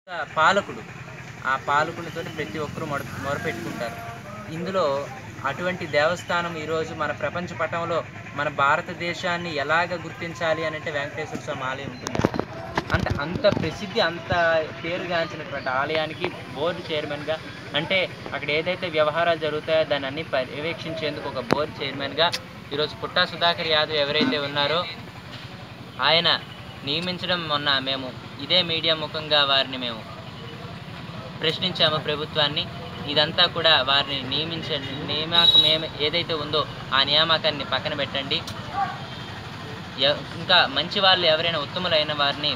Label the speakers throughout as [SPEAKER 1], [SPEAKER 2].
[SPEAKER 1] పాలకుడు ఆ పాలకునితో ప్రతి ఒక్కరూ మొర మొరపెట్టుకుంటారు ఇందులో అటువంటి దేవస్థానం ఈరోజు మన ప్రపంచ పటంలో మన భారతదేశాన్ని ఎలాగ గుర్తించాలి అని అంటే వెంకటేశ్వర స్వామి ఆలయం ఉంటుంది అంత అంత ప్రసిద్ధి అంత పేరుగాంచినటువంటి ఆలయానికి బోర్డు చైర్మన్గా అంటే అక్కడ ఏదైతే వ్యవహారాలు జరుగుతాయో దాన్ని అన్ని పర్యవేక్షించేందుకు ఒక బోర్డు చైర్మన్గా ఈరోజు పుట్టా సుధాకర్ యాదవ్ ఎవరైతే ఉన్నారో ఆయన నియమించడం మొన్న మేము ఇదే మీడియా ముఖంగా వారిని మేము ప్రశ్నించాము ప్రభుత్వాన్ని ఇదంతా కూడా వారిని నియమించ నియామకం ఏమ- ఏదైతే ఉందో ఆ నియామకాన్ని పక్కన పెట్టండి ఎ- ఇంకా మంచి వాళ్ళు ఎవరైనా ఉత్తములైన వారిని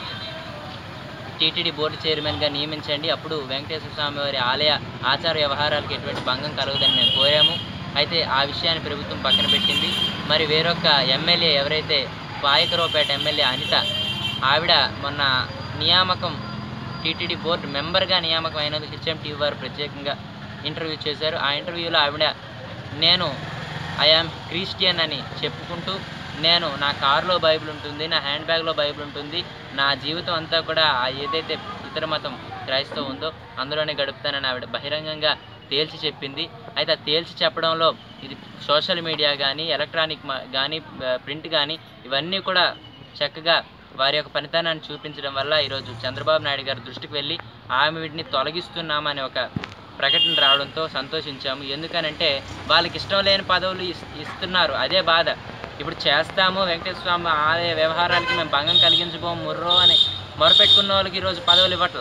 [SPEAKER 1] టీటీడీ బోర్డు చైర్మన్గా నియమించండి అప్పుడు వెంకటేశ్వర స్వామి వారి ఆలయ ఆచార వ్యవహారాలకు ఎటువంటి భంగం కలగదని మేము కోరాము అయితే ఆ విషయాన్ని ప్రభుత్వం పక్కన పెట్టింది మరి వేరొక ఎమ్మెల్యే ఎవరైతే పాయకరావుపేట ఎమ్మెల్యే అనిత ఆవిడ మొన్న నియామకం టీటీడీ బోర్డు మెంబర్గా నియామకం అయినందుకు హెచ్ఎంటీవీ వారు ప్రత్యేకంగా ఇంటర్వ్యూ చేశారు ఆ ఇంటర్వ్యూలో ఆవిడ నేను ఐఆమ్ క్రిస్టియన్ అని చెప్పుకుంటూ నేను నా కారులో బైబిల్ ఉంటుంది నా హ్యాండ్ బ్యాగ్లో బైబిల్ ఉంటుంది నా జీవితం అంతా కూడా ఆ ఏదైతే ఇతర మతం క్రైస్తవం ఉందో అందులోనే గడుపుతానని ఆవిడ బహిరంగంగా తేల్చి చెప్పింది అయితే ఆ తేల్చి చెప్పడంలో ఇది సోషల్ మీడియా కానీ ఎలక్ట్రానిక్ కానీ ప్రింట్ కానీ ఇవన్నీ కూడా చక్కగా వారి యొక్క పనితనాన్ని చూపించడం వల్ల ఈరోజు చంద్రబాబు నాయుడు గారి దృష్టికి వెళ్ళి ఆమె వీటిని తొలగిస్తున్నామనే ఒక ప్రకటన రావడంతో సంతోషించాము ఎందుకనంటే వాళ్ళకి ఇష్టం లేని పదవులు ఇస్- ఇస్తున్నారు అదే బాధ ఇప్పుడు చేస్తాము వెంకటేశ్వర స్వామి ఆలయ వ్యవహారాలకి మేము భంగం కలిగించబోము ముర్రో అని మొరపెట్టుకున్న వాళ్ళకి ఈరోజు పదవులు ఇవ్వట్ల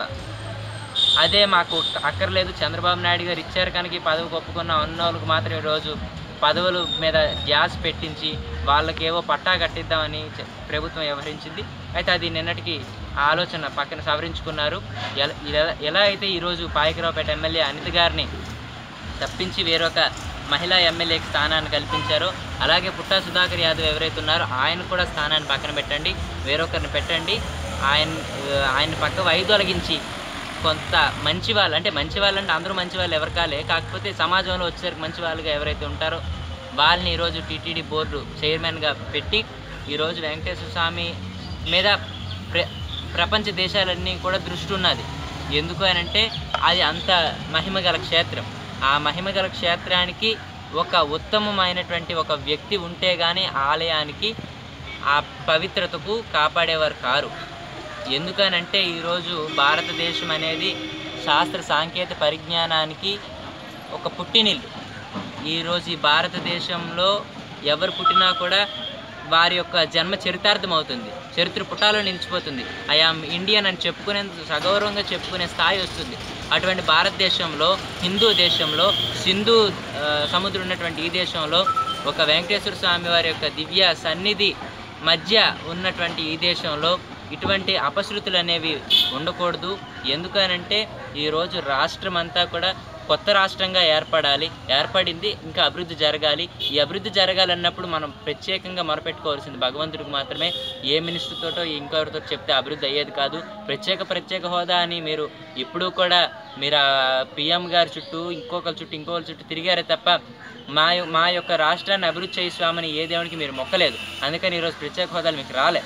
[SPEAKER 1] అదే మాకు అక్కర్లేదు చంద్రబాబు నాయుడు గారు ఇచ్చారు కనుక ఈ పదవికి ఒప్పుకున్న అన్న వాళ్ళకి మాత్రం ఈరోజు పదవుల మీద గ్యాస్ పెట్టించి వాళ్ళకేవో పట్టా కట్టిద్దామని చె- ప్రభుత్వం వ్యవహరించింది అయితే అది నిన్నటికి ఆ ఆలోచన పక్కన సవరించుకున్నారు ఎలా ఎలా- ఎలా అయితే ఈరోజు పాయకరావుపేట ఎమ్మెల్యే అనిత గారిని తప్పించి వేరొక మహిళా ఎమ్మెల్యేకి స్థానాన్ని కల్పించారో అలాగే పుట్టా సుధాకర్ యాదవ్ ఎవరైతే ఉన్నారో ఆయన కూడా స్థానాన్ని పక్కన పెట్టండి వేరొకరిని పెట్టండి ఆయన ఆయన పక్క వైదొలగించి కొంత మంచి వాళ్ళు అంటే మంచి వాళ్ళు అంటే అందరూ మంచి వాళ్ళు ఎవరు కాలే కాకపోతే సమాజంలో వచ్చేసరికి మంచి వాళ్ళుగా ఎవరైతే ఉంటారో వాళ్ళని ఈరోజు టీటీడీ బోర్డు చైర్మన్గా పెట్టి ఈరోజు వెంకటేశ్వర స్వామి మీద ప్ర ప్రపంచ దేశాలన్నీ కూడా దృష్టి ఉన్నది ఎందుకు అని అంటే అది అంత మహిమగల క్షేత్రం ఆ మహిమగల క్షేత్రానికి ఒక ఉత్తమమైనటువంటి ఒక వ్యక్తి ఉంటే కానీ ఆలయానికి ఆ పవిత్రతకు కాపాడేవారు కారు ఎందుకనంటే ఈరోజు భారతదేశం అనేది శాస్త్ర సాంకేతిక పరిజ్ఞానానికి ఒక పుట్టినిల్లు ఈరోజు ఈ భారతదేశంలో ఎవరు పుట్టినా కూడా వారి యొక్క జన్మ చరితార్థం అవుతుంది చరిత్ర పుటాలో నిలిచిపోతుంది ఐఆమ్ ఇండియన్ అని చెప్పుకునే సగౌరవంగా చెప్పుకునే స్థాయి వస్తుంది అటువంటి భారతదేశంలో హిందూ దేశంలో సింధు ఆ, సముద్రం ఉన్నటువంటి ఈ దేశంలో ఒక వెంకటేశ్వర స్వామి వారి యొక్క దివ్య సన్నిధి మధ్య ఉన్నటువంటి ఈ దేశంలో ఇటువంటి అపశృతులు అనేవి ఉండకూడదు ఎందుకనంటే ఈరోజు రాష్ట్రం అంతా కూడా కొత్త రాష్ట్రంగా ఏర్పడాలి ఏర్పడింది ఇంకా అభివృద్ధి జరగాలి ఈ అభివృద్ధి జరగాలన్నప్పుడు మనం ప్రత్యేకంగా మొరపెట్టుకోవాల్సింది భగవంతుడికి మాత్రమే ఏ మినిస్టర్తోటో ఇంకొకరితో చెప్తే అభివృద్ధి అయ్యేది కాదు ప్రత్యేక ప్రత్యేక హోదా అని మీరు ఇప్పుడు కూడా మీరు పిఎం గారి చుట్టూ ఇంకొకరి చుట్టూ ఇంకొకరి చుట్టూ తిరిగారే తప్ప మా యొ- మా యొక్క రాష్ట్రాన్ని అభివృద్ధి చేయి స్వామిని ఏ దేవునికి మీరు మొక్కలేదు అందుకని ఈరోజు ప్రత్యేక హోదాలు మీకు రాలే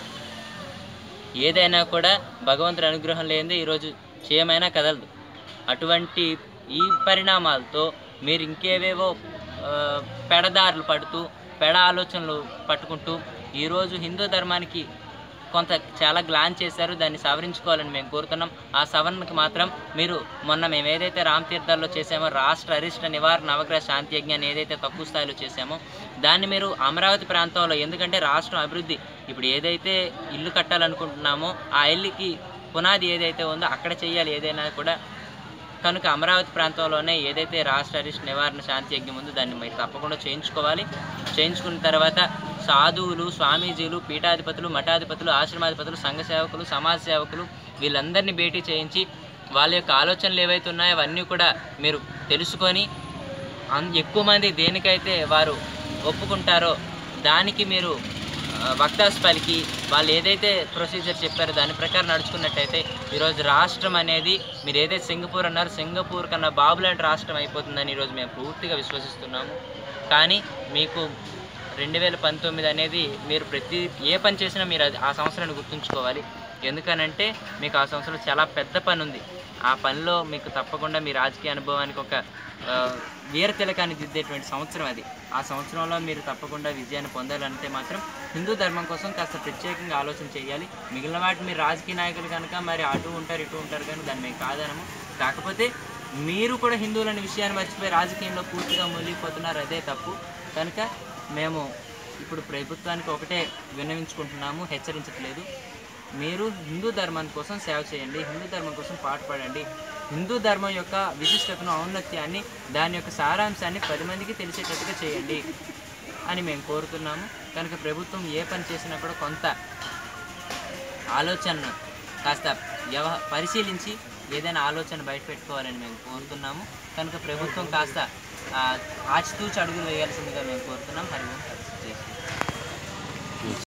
[SPEAKER 1] ఏదైనా కూడా భగవంతుడి అనుగ్రహం లేనిదే ఈరోజు చేయమైనా కదలదు అటువంటి ఈ పరిణామాలతో మీరు ఇంకేవేవో ఆ, పెడదారులు పడుతూ పెడ ఆలోచనలు పట్టుకుంటూ ఈరోజు హిందూ ధర్మానికి కొంత చాలా గ్లాన్ చేశారు దాన్ని సవరించుకోవాలని మేము కోరుతున్నాం ఆ సవరణకు మాత్రం మీరు మొన్న మేము ఏదైతే రామ్ తీర్థాల్లో చేసామో రాష్ట్ర అరిష్ట నివారణ నవగ్రహ శాంతి యజ్ఞాన్ని ఏదైతే తక్కువ స్థాయిలో చేసామో దాన్ని మీరు అమరావతి ప్రాంతంలో ఎందుకంటే రాష్ట్రం అభివృద్ధి ఇప్పుడు ఏదైతే ఇల్లు కట్టాలనుకుంటున్నామో ఆ ఇల్లుకి పునాది ఏదైతే ఉందో అక్కడ చేయాలి ఏదైనా కూడా కనుక అమరావతి ప్రాంతంలోనే ఏదైతే రాష్ట్ర అరిష్ట నివారణ శాంతి యజ్ఞం ఉందో దాన్ని మీరు తప్పకుండా చేయించుకోవాలి చేయించుకున్న తర్వాత సాధువులు స్వామీజీలు పీఠాధిపతులు మఠాధిపతులు ఆశ్రమాధిపతులు సంఘ సేవకులు సమాజ సేవకులు వీళ్ళందరినీ భేటీ చేయించి వాళ్ళ యొక్క ఆలోచనలు ఏవైతే ఉన్నాయో అవన్నీ కూడా మీరు తెలుసుకొని అన్ ఎక్కువ మంది దేనికైతే వారు ఒప్పుకుంటారో దానికి మీరు ఆ, వక్తాస్ పలికి వాళ్ళు ఏదైతే ప్రొసీజర్ చెప్పారో దాని ప్రకారం నడుచుకున్నట్టయితే ఈరోజు రాష్ట్రం అనేది మీరు ఏదైతే సింగపూర్ అన్నారో సింగపూర్ కన్నా బాబులాంటి రాష్ట్రం అయిపోతుందని ఈరోజు మేము పూర్తిగా విశ్వసిస్తున్నాము కానీ మీకు రెండు వేల పంతొమ్మిది అనేది మీరు ప్రతి ఏ పని చేసినా మీరు అది ఆ సంవత్సరాన్ని గుర్తుంచుకోవాలి ఎందుకనంటే మీకు ఆ సంవత్సరంలో చాలా పెద్ద పని ఉంది ఆ పనిలో మీకు తప్పకుండా మీ రాజకీయ అనుభవానికి ఒక ఆ, వీర తిలకాన్ని దిద్దేటువంటి సంవత్సరం అది ఆ సంవత్సరంలో మీరు తప్పకుండా విజయాన్ని పొందాలంటే మాత్రం హిందూ ధర్మం కోసం కాస్త ప్రత్యేకంగా ఆలోచన చేయాలి మిగిలిన వాటి మీరు రాజకీయ నాయకులు కనుక మరి అటు ఉంటారు ఇటు ఉంటారు కానీ దాన్ని మేము కాదనము కాకపోతే మీరు కూడా హిందువులనే విషయాన్ని మర్చిపోయి రాజకీయంలో పూర్తిగా మునిగిపోతున్నారు అదే తప్పు కనుక మేము ఇప్పుడు ప్రభుత్వానికి ఒకటే విన్నవించుకుంటున్నాము హెచ్చరించట్లేదు మీరు హిందూ ధర్మం కోసం సేవ చేయండి హిందూ ధర్మం కోసం పాటుపడండి హిందూ ధర్మం యొక్క విశిష్టతను ఔన్నత్యాన్ని దాని యొక్క సారాంశాన్ని పది మందికి తెలిసేటట్టుగా చేయండి అని మేము కోరుతున్నాము కనుక ప్రభుత్వం ఏ పని చేసినా కూడా కొంత ఆలోచనను కాస్త వ్యవ పరిశీలించి ఏదైనా ఆలోచన బయట పెట్టుకోవాలని మేము కోరుతున్నాము కనుక ప్రభుత్వం కాస్త ఆ, ఆచితూచి అడుగులు వేయాల్సిందిగా మేము కోరుతున్నాం హరి ఓం తత్సత్. జై శ్రీరామ్.